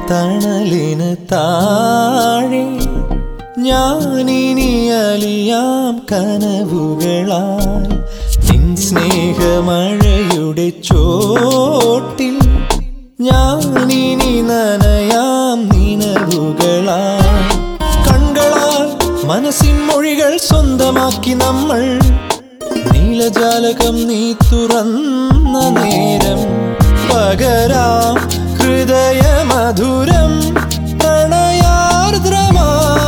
തണലിന് താഴെ ഞാനിനി അലിയാം കനവുകളാൽ നിൻ സ്നേഹമഴയുടെ ചോട്ടിൽ ഞാനിനി നനയാം നിനവുകളാൽ കണ്ണുകളാൽ മനസ്സിൻ മൊഴികൾ സ്വന്തമാക്കി നമ്മൾ നീലജാലകം നീ തുറന്ന നേരം പകരാം ഹൃദയ മധുരം പ്രണയാർദ്രമാ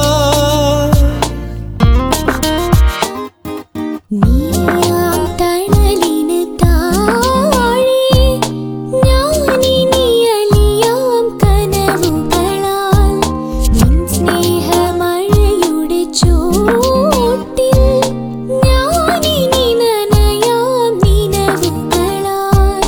നീയാം തണലിന് താഴെ ഞാനിനി അലിയാം കനവുകളാൽ നിൻ സ്നേഹമഴയുടെ ചോട്ടിൽ ഞാനിനി നനയാം നിനവുകളാൽ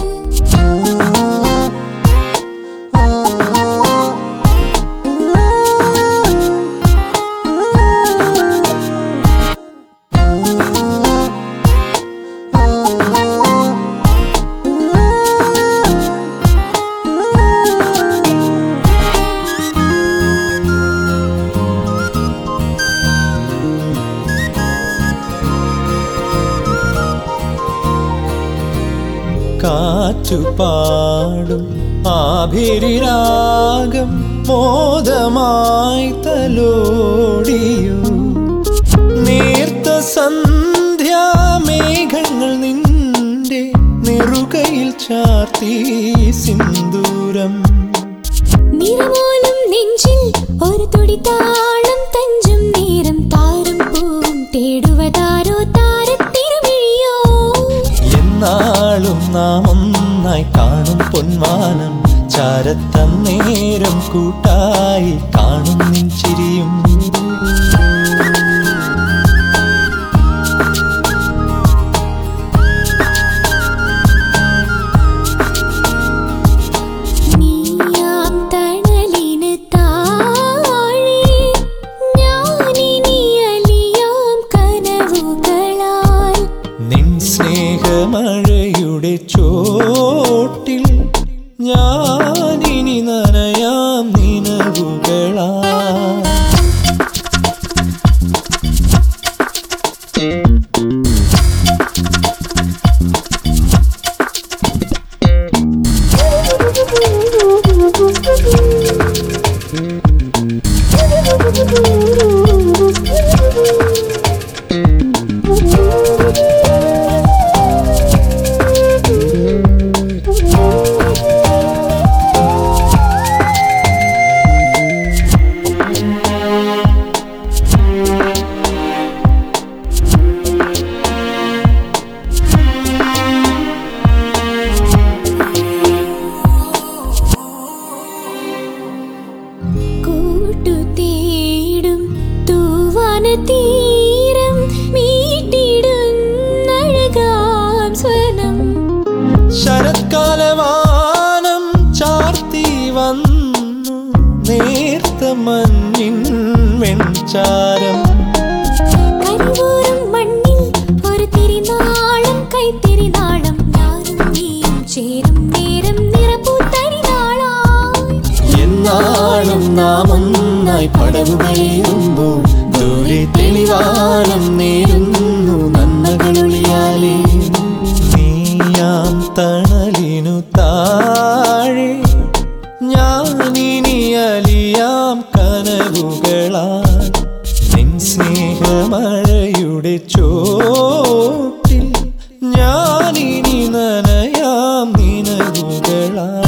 കാറ്റുപാടും ആഭിരിരാഗം മോദമായി തലോടിയു നേർത്ത സന്ധ്യാമേഘങ്ങൾ നിന്റെ നെറുകയിൽ ചാർത്തി സിന്ദൂരം നിറമോലും നെഞ്ചിൽ ഒരു തുടി താളം തഞ്ചും നേരം താരം പൂവും തേടുവതാരോ താരത്തിരുമിഴിയോ എന്നാളും നാം ഒന്നായി കാണും പൊന്മാനം ചാരത്തന്നേരം കൂട്ടായി കാണും നിൻ ചിരിയും നീയാം തണലിന് താഴെ ഞാനിനി അലിയാം കനവുകളാൽ നിൻ സ്നേഹമഴയുടെ ചോട്ടിൽ ഞാനിനി നനയാം നിനവുകളാ കൂട്ടു തേടും തൂവാന തീരം മീട്ടിടുന്നഴകാം സ്വനം ശരത്കാലവാനം ചാർത്തി വന്നു നേർത്ത മഞ്ഞിൻ വെൺചാരം കരിവൂറും മണ്ണിൽ ഒരു തിരിനാളം കൈത്തിരിനാളം ഞാനും നീയും ചേരും നേരം നിറപ്പൂത്തരിനാളായി എന്നാളും നാം ഒന്നായി പടവുകളേറുമ്പോൾ ദൂരെ തെളിവാനം നേരുന്നു നന്മകളൊളിയാലേ നീയാം തണലിനു താഴെ ഞാനിനി അലിയാം കനവുകളാൽ നിൻ സ്നേഹമഴയുടെ ചോട്ടിൽ ഞാനിനി നനയാം നിനവുകളാൽ